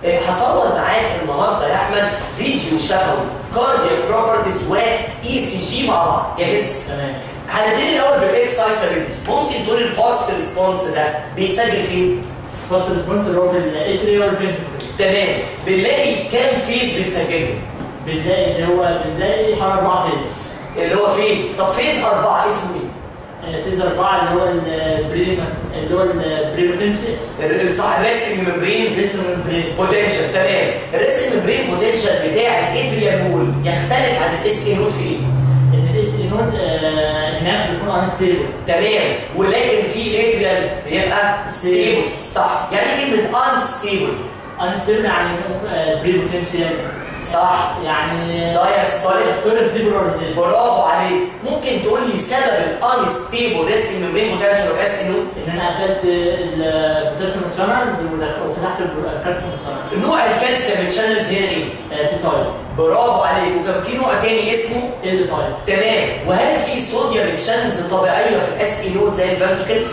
إيه، هصور معاك النهارده يا احمد فيديو شفوي كاردياك بروبرتيز و اي سي جي مع بعض جاهز؟ تمام هنبتدي الاول بالاكسايتابيلتي ممكن تقول الفاست ريسبونس ده بيتسجل فين؟ فاست ريسبونس اللي هو في الاتريا والفنتركل تمام بنلاقي كام فيز بتسجله؟ بنلاقي اللي هو بنلاقي حوالي اربع فيز اللي هو فيز طب فيز أربعة اسمه ايه؟ آه، فيز اربعه اللي هو البري اللي هو البريبوتنشال ال- الصح الريستنج ممبرين لسه من البري بوتنشال تمام الريستنج ممبرين بوتنشال بتاع الاتريال وول يختلف عن الاس اي نوت في ايه؟ ان الاس اي نود هناك بيكون انستيبل تمام ولكن في الاتريال بيبقى ستيبل صح يعني إيه كلمه ان ستيبل انستيبل يعني بريبوتنشال صح يعني دايستوليك ستوريك ديبولاريزيشن برافو عليك ممكن تقول لي سبب الان ستيبل ريستنج ممبرين بوتنشال اوف اس اي نوت ان انا قفلت البوتاسيوم شانلز وفتحت الكالسيوم شانلز نوع الكالسيوم شانلز هنا ايه؟ تي تايب برافو عليك وكان في نوع تاني اسمه ال تايب تمام وهل في صوديوم شانلز طبيعيه في الاس اي نوت زي الفنتكل؟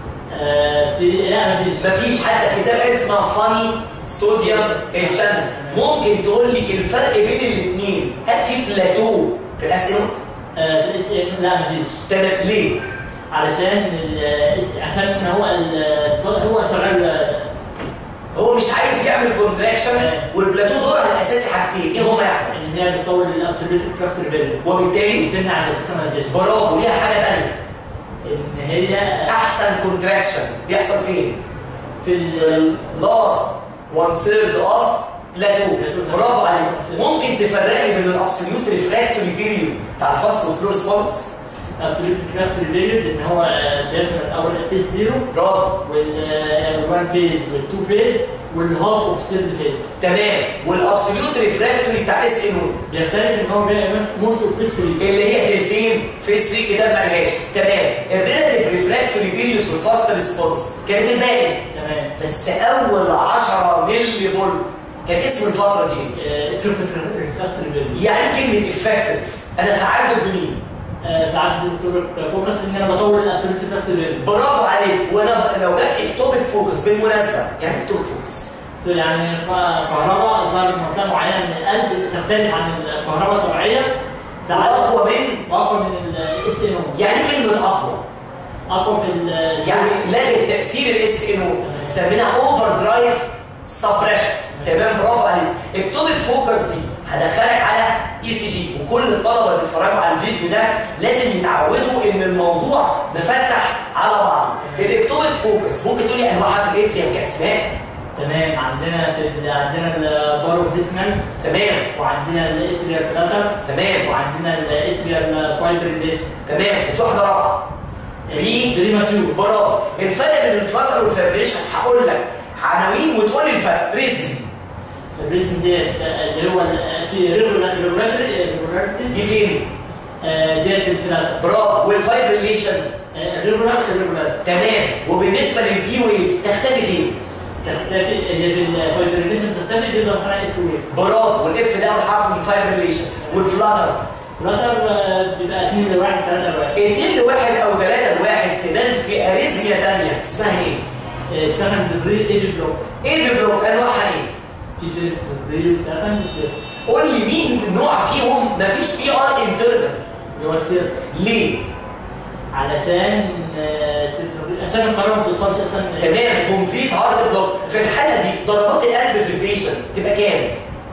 في لا مفيش مفيش حتى كتاب اسمها فاني صوديوم شانلز ممكن تقول لي الفرق بين الاثنين هل في بلاتو في الاس اي نوت؟ آه، في الاس اي لا مفيش تمام ليه؟ علشان ال عشان هو ال هو شغال هو مش عايز يعمل كونتراكشن والبلاتو دورها الاساسي حاجتين ايه هما يا احمد؟ ان هي بتطول الابسوليوت فراكتور بيريود وبالتالي بتمنع التوتنايزيشن برافو ليها حاجه ثانيه ان هي احسن كونتراكشن بيحصل فين؟ في ال لاست 1 ثيرد اوف بلاتو Plateau. برافو عليك ممكن تفرقي بين الابسوليوت ريفراكتوري بيريود بتاع الفاست وسلو ريسبونس الابسوليوت فراكتور بيريود ان هو بيشمل اول فيز زيرو برافو والوان فيز والتو فيز والهاف اوف سيرد فيز تمام والابسوليوت ريفراكتوري بتاع اس اي نود بيختلف ان هو موست اوف فيز 3 اللي هي تلتين في 3 كده مالهاش تمام الريلاتيف ريفراكتوري بيريود في الفاست ريسبونس كانت الباقي تمام بس اول 10 ملي فولت كان اسم الفتره دي إيه؟ فراكتور بيريود يعني كلمه افكتيف انا فعلته بمين؟ ساعات الدكتور فوكس ان انا بطول الابسوليوت فراكتور بيريود برافو عليك وانا ب- لو جت اكتوبيك فوكس بالمناسبه يعني اكتوبيك فوكس يعني كهرباء ظهرت في منطقه معينه من القلب تختلف عن الكهرباء الطبيعيه ساعات واقوى من اقوى من الاس ان او يعني كلمه اقوى اقوى في ال يعني لغت تاثير الاس ان او سميناها اوفر درايف سبريشن تمام برافو عليك اكتوبيك فوكس دي هدخلك على اي سي جي وكل الطلبه اللي اتفرجوا على الفيديو ده لازم يتعودوا ان الموضوع مفتح على بعض الاكتوبيك فوكس ممكن تقولي انواعها في الاتريوم كاسماء تمام عندنا في ال- عندنا الباروزيسمال تمام وعندنا الاتريال فلاتر تمام وعندنا الاتريال فايبريليشن تمام وفي واحده رابعه ري بريماتيور برافو الفرق بين الفلاتر والفابريشن هقول لك عناوين وتقول لي الفرق ريزم الريزم ديت اللي هو ال- في ريجولاريتي دي فين؟ ديت في الفلاتر برافو والفايبريليشن الريجولار الريجولار تمام وبالنسبه للبي ويف تختفي فين؟ تختفي هي في الفايبريليشن تختفي بيظهر طالع اف ويف برافو والاف ده اول حرف من الفايبريليشن والفلاتر فلاتر بيبقى 2 لواحد 3 لواحد 2 لواحد او 3 لواحد تبان في اريزميا ثانيه اسمها ايه؟ 7 ديجري ايفي بلوك ايه في بلوك انواعها ايه؟ في فيرست ديجري و7 و6 قول لي مين نوع فيهم مفيش فيه ار انترفال اللي هو السيرت ليه؟ علشان آه، ست- عشان القرار ما توصلش اصلا تمام كومبليت هارت بلوك في الحاله دي ضربات القلب في البيشنت تبقى كام؟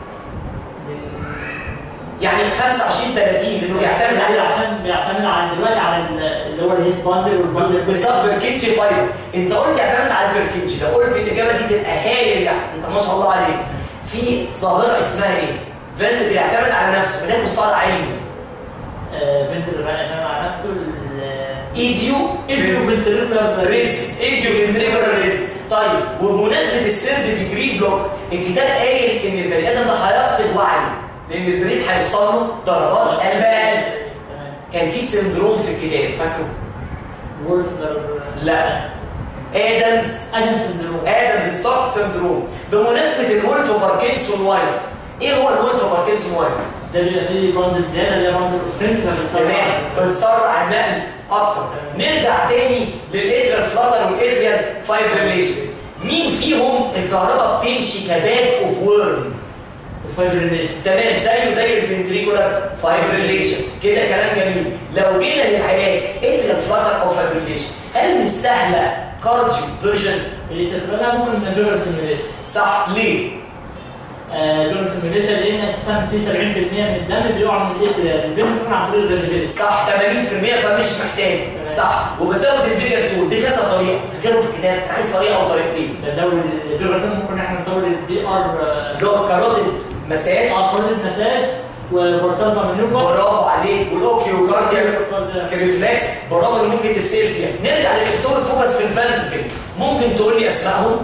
يعني 25 30 لانه بيعتمد على على عشان بيعتمد على دلوقتي على ال- اللي هو الهيس باندل والباندل بالظبط بيركنجي فايبر انت قلت يعتمد على البيركنجي لو قلت الاجابه دي تبقى هايل يعني انت ما شاء الله عليك في ظاهره اسمها ايه؟ فانت بيعتمد على نفسه ده مصطلح علمي فنتر بيعتمد على نفسه ايديو ايديو فنتريكولار ريز ايديو فنتريكولار ريز طيب وبمناسبه السيرد ديجري بلوك الكتاب قايل ان البني ادم ده هيفقد وعيه لان البرين هيوصل له ضربات قلب قلب تمام كان في سندروم في الكتاب فاكره؟ وولفر لا ادمز ادم سندروم ادمز ستوك سندروم بمناسبه الولف باركنسون وايت ايه هو الولف باركنسون وايت ده بيبقى فيه باندل زياده اللي هي باندل اوف تمام بتسرع النقل اكتر نرجع تاني للاتريال فلاتر والاتريال فايبريليشن مين فيهم الكهرباء بتمشي كباك اوف ورم الفايبريليشن تمام زيه زي الفنتريكولار فايبريليشن كده كلام جميل لو جينا للعلاج اتريال فلاتر او فايبريليشن هل مستاهله كارديو فيرجن اللي تتبع ممكن من جوجل سيميوليشن صح ليه جوجل سيميوليشن لان اساسا في 70% من الدم بيقع من الاتريال الفنتركل عن طريق الجاذبيه صح 80% فمش محتاج صح وبزود الفيجر تول دي كذا طريقه فكروا في الكتاب عايز طريقه او طريقتين بزود الفيجر ممكن احنا نطور البي ار اللي هو كاروتيد مساج ار مساج وفورسالفا مانيوفر برافو عليك والاوكيو كاردياك كريفلكس برافو اللي ممكن تسير فيها نرجع للدكتور فوكس في الفنتركل ممكن تقول لي اسمائهم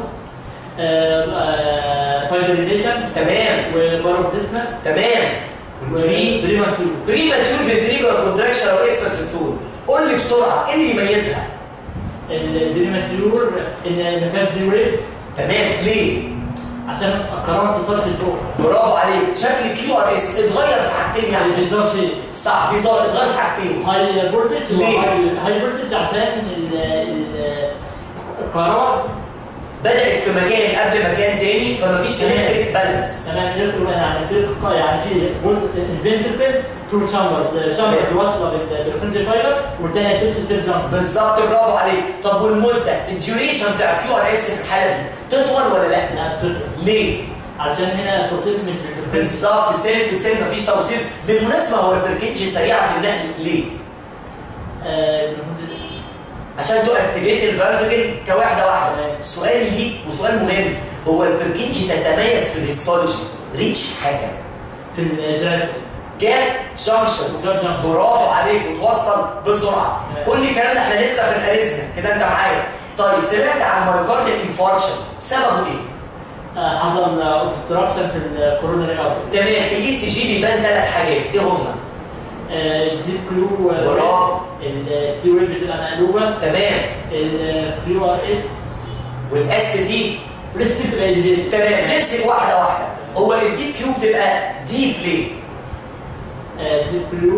فايبريليشن تمام وباروكسيسما تمام والبري بريماتور بريماتشور فنتريكولار كونتراكشن او اكسترا سيستول قول لي بسرعه ايه اللي يميزها البريماتور ان ما فيهاش دي ويف تمام ليه عشان القرار ما توصلش لفوق برافو عليك شكل كيو ار اس اتغير في حاجتين يعني يعني بيظهر شيء صح بيظهر اتغير في حاجتين هاي فولتج ليه؟ هاي فولتج عشان ال- ال- الكهرباء بدات في مكان قبل مكان تاني فمفيش تمام. الكتريك بالانس تمام الكترو يعني في يعني في الفنتركل تو شامبرز شامبرز واصله بالفرنج فايبر والثانيه ست سيل جامبر بالظبط برافو عليك طب والمده الديوريشن بتاع كيو ار اس في الحاله دي تطول ولا لا لا بتدخل ليه عشان هنا التوصيل مش بالفرنج بالظبط سيل تو سيل مفيش توصيل بالمناسبه هو البركيتج سريعه في النقل ليه آه، بالمهندس. عشان تو اكتيفيت الفانتركل كواحده واحده تمام. سؤالي ليك وسؤال مهم هو البركيتج تتميز في الهيستولوجي ريتش في حاجه في الجراف جاب جانكشنز جاب junctions. برافو عليك وتوصل بسرعه تمام. كل الكلام ده احنا لسه في الاريزما كده انت معايا طيب سمعت عن مايوكارديال انفاركشن سببه ايه؟ آه، حصل اوبستراكشن في الكوروناري ارتري تمام الاي سي جي بيبان ثلاث حاجات ايه هم؟ الديب كلو برافو. التي ويف بتبقى مقلوبه تمام الكيو ار اس والاس تي ريسك بتبقى ايديتد تمام نمسك واحده واحده هو الديب كيو بتبقى ديب ليه؟ ديب كلو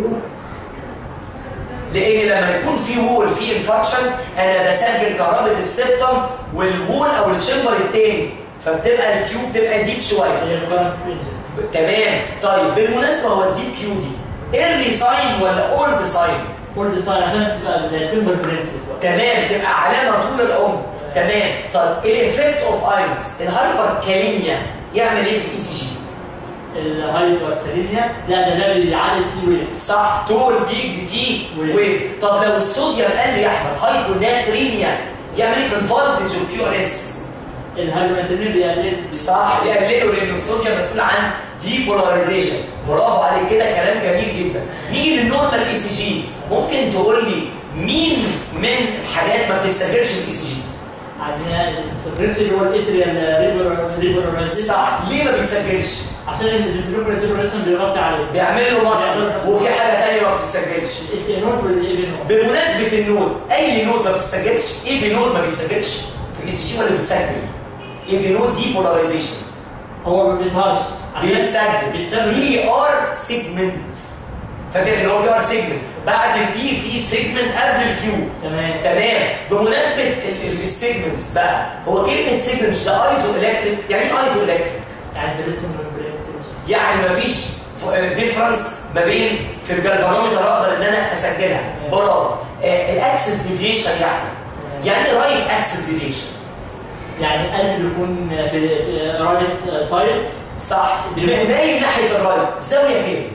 لان لما يكون في وول في انفكشن انا بسجل كهرباء السبتم والوول او الشمبر التاني فبتبقى الكيو بتبقى ديب شويه هي الكرنت في انجن تمام طيب بالمناسبه هو الديب كيو دي ايرلي ساين ولا اولد ساين اولد ستايل عشان تبقى زي الفيلم برنت بالظبط تمام تبقى علامه طول العمر تمام طيب الايفكت اوف اينز الهايبر كاليميا يعمل ايه في الاي سي جي الهايبرترينيا لا ده ده بيعلي التي ويف صح تول بيج دي تي ويف. ويف طب لو الصوديوم قل يا احمد هايبوناتريميا يعمل ايه في الفولتج اوف كيو ار اس الهايبرترينيا بيقلل صح يقللوا لان الصوديوم مسؤول عن ديبولاريزيشن برافو عليك كده كلام جميل جدا نيجي للنورمال اي سي جي ممكن تقول لي مين من الحاجات ما بتتسجلش في الاي سي جي عندنا السبريتش اللي هو الاتريال ريبراليزيشن صح ليه ما بيتسجلش عشان الفنتريكولار ديبريشن بيغطي عليه بيعمل له مصر وفي حاجه ثانيه ما بتتسجلش الاس اي نوت والايفي نوت بمناسبه النود اي نود ما بتتسجلش ايه في نود ما بيتسجلش في الاي سي جي ولا بيتسجل ايه في نود ديبولاريزيشن هو ما بيظهرش بيتسجل بيتسجل بي ار سيجمنت فاكر اللي هو بي ار سيجمنت بعد البي في سيجمنت قبل الكيو تمام تمام بمناسبه السيجمنتس بقى هو كلمه سيجمنت ده ايزو الكتريك يعني ايه ايزو الكتريك يعني في الريستم ممبرين يعني مفيش ديفرنس ما بين في الجلفانومتر اقدر ان انا اسجلها برافو الاكسس ديفيشن يعني يعني رايت اكسس ديفيشن يعني القلب بيكون في في رايت سايد صح مايل ناحيه الرايت زاويه كام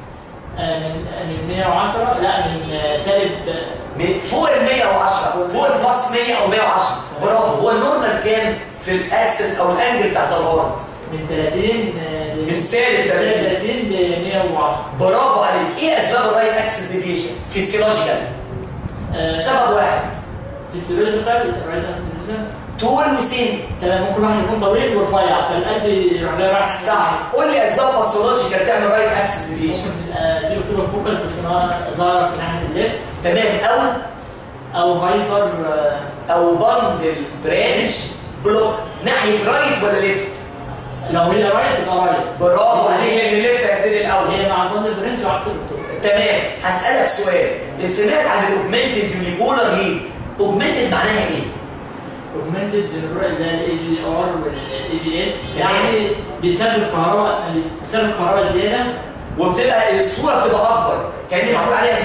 من من 110 لا من آه، سالب آه، من فوق ال 110 فوق البلس 100 او 110 برافو هو النورمال كام في الاكسس او الانجل بتاعت الهارت من 30 آه، ل- من سالب 30. سالب 30 ل 110 برافو عليك ايه اسباب الرايت اكسس ديفيشن فيسيولوجيكال آه، سبب واحد فيسيولوجيكال رايت اسبريشن طول وسن تمام ممكن واحد يكون طويل ورفيع فالقلب يروح له رايح صح قول لي اسباب باثولوجيكال تعمل رايت اكسس ديفيشن ممكن آه، في اكتوبر فوكس بس إنها ظاهره في ناحيه الليفت تمام او او هايبر آه، او بندل برانش بلوك ناحيه رايت ولا ليفت لو هي رايت تبقى رايت برافو عليك لان الليفت هيبتدي الاول هي مع البند برنش وعكس الدكتور تمام هسالك سؤال سمعت عن الاوجمنتد يونيبولار هيت اوجمنتد معناها ايه اوجمنتد اللي هي الاي في ار والاي في ال يعني بيسبب كهرباء بيسبب كهرباء زياده وبتبقى الصوره بتبقى اكبر كان معمول عليها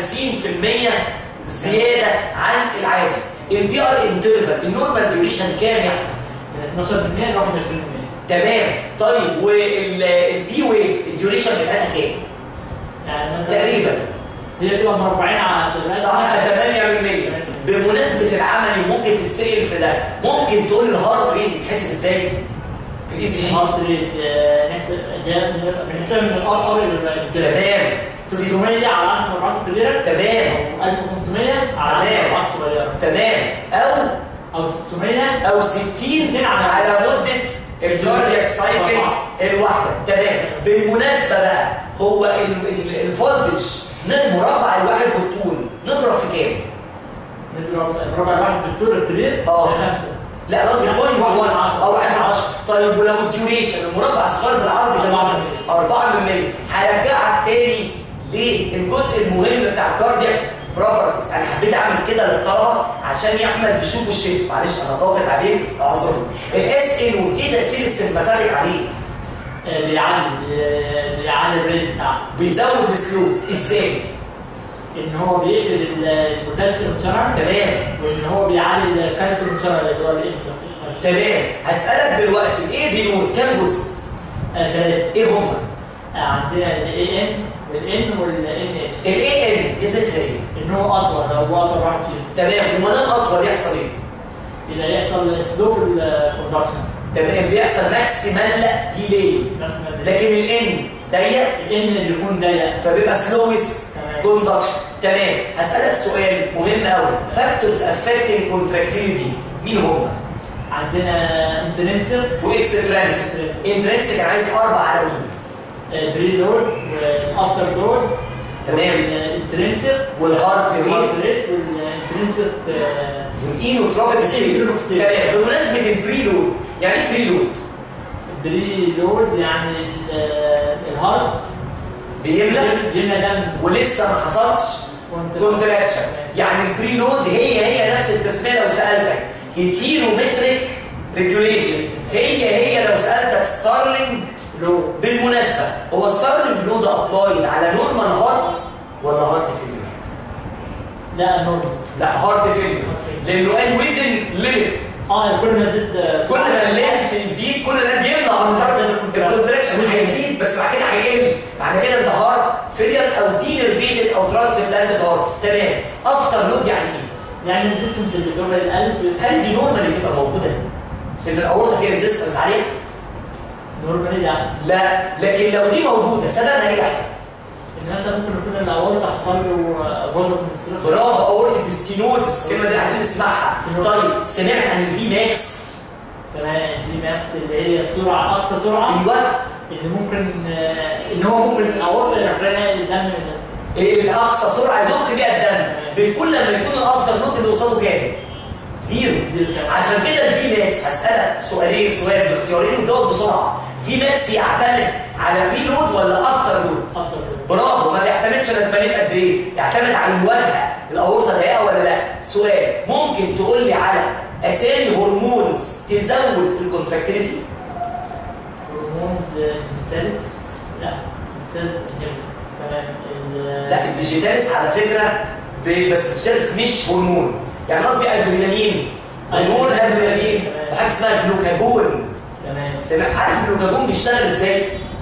50% زياده عن العادي البي ار انترفال النورمال ديوريشن كام يا احمد؟ من 12% ل 21% تمام طيب والبي ويف الديوريشن بتاعتها كام؟ يعني مثلا تقريبا هي تبقى مربعين على صح 8% بمناسبه العملي ممكن تتسال في ده ممكن تقول الهارت ريت يتحسب ازاي؟ في الاي سي جي هارت ريت نحسب ده بنحسبها من الار ار لل تمام سي- 300 على عدد المربعات الكبيره تمام او 1500 على عدد تمام. المربعات الصغيره تمام او او 600 او 60 على مده الكاردياك سايكل الواحده تمام بالمناسبه بقى هو ال- ال- الفولتج مربع الواحد بالطول نضرب في كام؟ نضرب الربع الواحد بالطول الكبير آه. ده خمسه لا أنا قصدي يعني بوينت واحد 1 من عشرة. او 1 من 10 طيب ولو الديوريشن المربع الصغير بالعرض كان أربعة من مية. 4 من 100 هرجعك تاني للجزء المهم بتاع الكاردياك بروبرتيز انا حبيت اعمل كده للطلبه عشان يا احمد يشوفوا الشيء معلش انا ضاغط عليك بس اعذرني الاس ان ايه تاثير السمباثيك عليه؟ آه، بيعلي بيعلي الريت بتاعه بيزود السلوك ازاي؟ ان هو بيقفل ال- البوتاسيوم شانل تمام وان هو بيعلي الكالسيوم شانل اللي هو الانفلكس تمام هسالك دلوقتي الاي في نود كام جزء؟ ثلاثه ايه هم؟ عندنا الاي ان والان والان اتش الاي ان ميزتها ايه؟ ان هو اطول لو هو اطول واحد فيهم تمام وما دام اطول يحصل ايه؟ يبقى يحصل سلو في الكوندكشن تمام بيحصل ماكسيمال ديلي نفس ما لكن الان ضيق الان بيكون ضيق فبيبقى سلويست تمام. كوندكشن تمام هسألك سؤال مهم قوي فاكتورز افكتنج كونتراكتيليتي مين هم؟ عندنا انترنسر واكسترانسك انترنسك انا عايز اربع عناوين بري لود والافتر لود تمام. الانترنسر والهارت الهارت ريت ريت والانترنسر والاينوتروبيك ستيت الإينوتروبيك ستيت. تمام بمناسبه البريلود يعني ايه بريلود؟ بري لود يعني ال- الهارت بيملى بيملى دم ولسه ما حصلش كونتراكشن يعني البريلود هي هي نفس التسميه لو سالتك هيتيرومتريك ريجوليشن هي هي لو سالتك ستارلينج لو بالمناسبه هو ستارلينج لود ابلايد على نورمال هارت ولا هارت فيلير؟ لا نورمال لا هارت فيلير لانه قال ويزن ليميت اه كل ما تزيد كل ما اللينس يزيد كل ما بيملى اكتر الكونتراكشن هيزيد بس بعد كده هيقل بعد كده انت هارت فيلير او دي نيرفيتد او ترانسبلانتد هارت تمام افتر لود يعني ايه؟ يعني الريزستنس اللي جوه القلب هل دي نورمالي تبقى موجوده؟ ان الاورطه فيها ريزيستنس عليه؟ نورمال يعني لا لكن لو دي موجوده سببها ايه يا احمد؟ ان مثلا ممكن يكون الاورطه حصل له فازو كونستراكشن برافو اورتيك ستينوزس الكلمه دي عايزين نسمعها طيب سمعت عن الفي ماكس تمام دي ماكس اللي هي السرعه اقصى سرعه ايوه اللي ممكن آه، ان هو ممكن الاورطه يروح رايح الدم من إيه الاقصى سرعه يضخ بيها الدم بتكون لما يكون الافتر نوت اللي قصاده كام؟ زيرو زيرو كمان. عشان كده الفي ماكس هسالك سؤالين سؤال باختيارين وجاوب بسرعه في ماكس يعتمد على بري لود ولا افتر لود؟ افتر برافو ما بيعتمدش انا اتبنيت قد ايه يعتمد على المواجهه الاورطه ضيقه ولا لا سؤال ممكن تقول لي على اسامي هرمونز تزود الكونتراكتيليتي هرمونز ديجيتاليس لا ديجيتال تمام ال- لا الديجيتاليس على فكره ب- بس الديجيتاليس مش هرمون يعني قصدي ادرينالين هرمون ادرينالين وحاجه اسمها جلوكاجون تمام سمع- عارف الجلوكاجون بيشتغل ازاي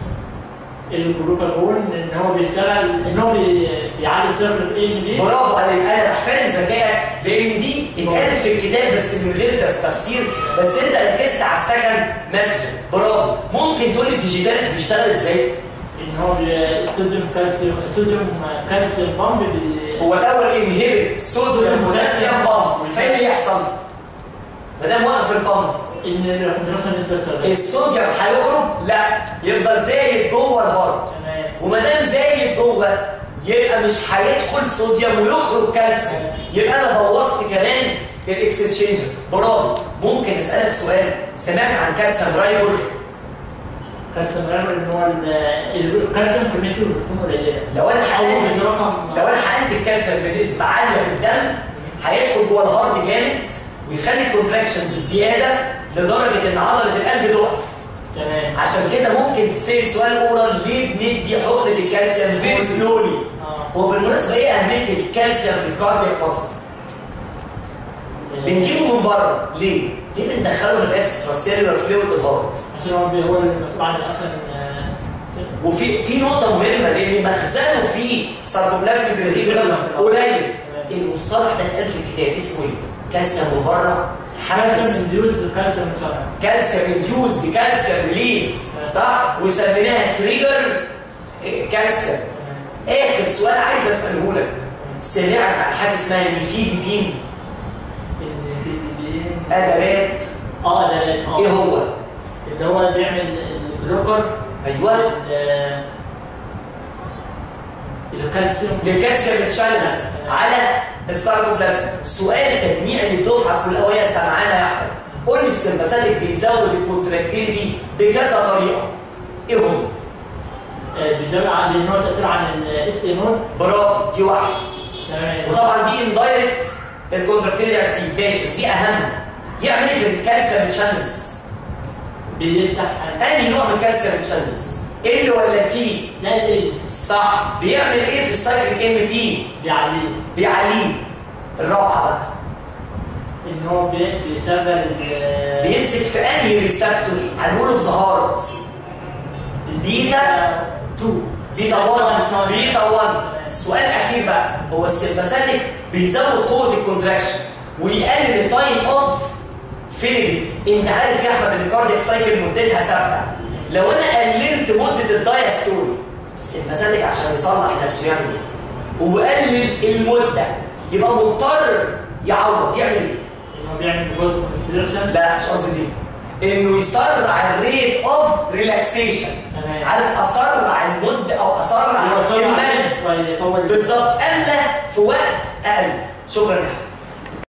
الجلوكاجون ان هو بيشتغل ان هو بي- بيعلي السيرفر الاي ام بي برافو عليك انا بحترم ذكائك لان دي اتقالت في الكتاب بس من غير تس- تفسير بس انت ركزت على السكند مسج برافو ممكن تقول لي الديجيتاليس بيشتغل ازاي ان هو بي- الصوديوم كالسيوم الصوديوم كالسيوم بامب بي- هو الاول انهبت صوديوم بوتاسيوم بامب فايه اللي يحصل ما دام وقف البامب ان الكونتراكشن انت شغال الصوديوم هيخرج لا يفضل زايد جوه الهارت تمام وما دام زايد جوه يبقى مش هيدخل صوديوم ويخرج كالسيوم يبقى انا بوظت كمان الاكستشينجر برافو ممكن اسالك سؤال سمعت عن كالسيوم رايبور كالسيوم رامر ان هو ال- الكالسيوم كميته بتكون قليله لو انا اول حقنت رقم لو انا حقنت الكالسيوم بنسبه عاليه في الدم هيدخل جوه الهارت جامد ويخلي الكونتراكشنز زياده لدرجه ان عضله القلب تقف تمام عشان كده ممكن تتسال سؤال اورال ليه بندي حقنه الكالسيوم فيري سلولي اه وبالمناسبه ايه اهميه الكالسيوم في الكاردياك ماسل بنجيبه من بره ليه ليه بندخله الاكسترا سيلولار فلويد الهارت عشان هو بي- هو المسؤول عن الاكشن آه، وفي في نقطة مهمة لأن مخزنه فيه ساركوبلازميك ريتيكولم قليل المصطلح ده اتقال في الكتاب اسمه ايه؟ كالسيوم من بره كالسيوم حفز انديوز كالسيوم شارع كالسيوم انديوزد كالسيوم ريليز صح؟ وسميناها تريجر كالسيوم آخر سؤال عايز أسأله لك سمعت عن حاجة اسمها نيفيديبين اللي في دي أدوات اه ده اه إيه هو؟ اللي هو اللي بيعمل البلوكر أيوه ال- الكالسيوم للكالسيوم تشانلز على الساركوبلازم سؤال تجميع للدفعه كلها وهي سمعانه يا احمد قول لي السمباثيك بيزود الكونتراكتيليتي بكذا طريقه ايه هم؟ آه، بيزود عن لان هو تاثير عن الاس اي نود برافو دي واحده تمام وطبعا دي اندايركت الكونتراكتيليتي هتزيد ماشي بس في اهم يعمل ايه في الكالسيوم تشانلز؟ بيفتح عن- انهي نوع من الكالسيوم تشانلز؟ ال ولا تي؟ لا ال صح بيعمل ايه في السايكليك ام بي؟ بيعليه بيعليه الرابعه بقى ان هو بي- بيشغل ال- بيمسك في انهي ريسبتور على الول اوف ذا هارت بيتا 2 بيتا 1 بيتا 1 السؤال الاخير بقى هو السيمباثيك بيزود قوه الكونتراكشن ويقلل التايم اوف فيلم انت عارف يا احمد ان الكاردياك سايكل مدتها ثابته لو انا قللت مده الدايستول السيمباثيك عشان يصلح نفسه يعمل ايه؟ وقلل المده يبقى مضطر يعوض يعمل ايه؟ ان هو بيعمل جزء كونستريكشن لا مش قصدي دي انه يسرع الريت اوف ريلاكسيشن تمام عارف اسرع المده او اسرع المد فيطول بالظبط املى في وقت اقل شكرا يا أحمد.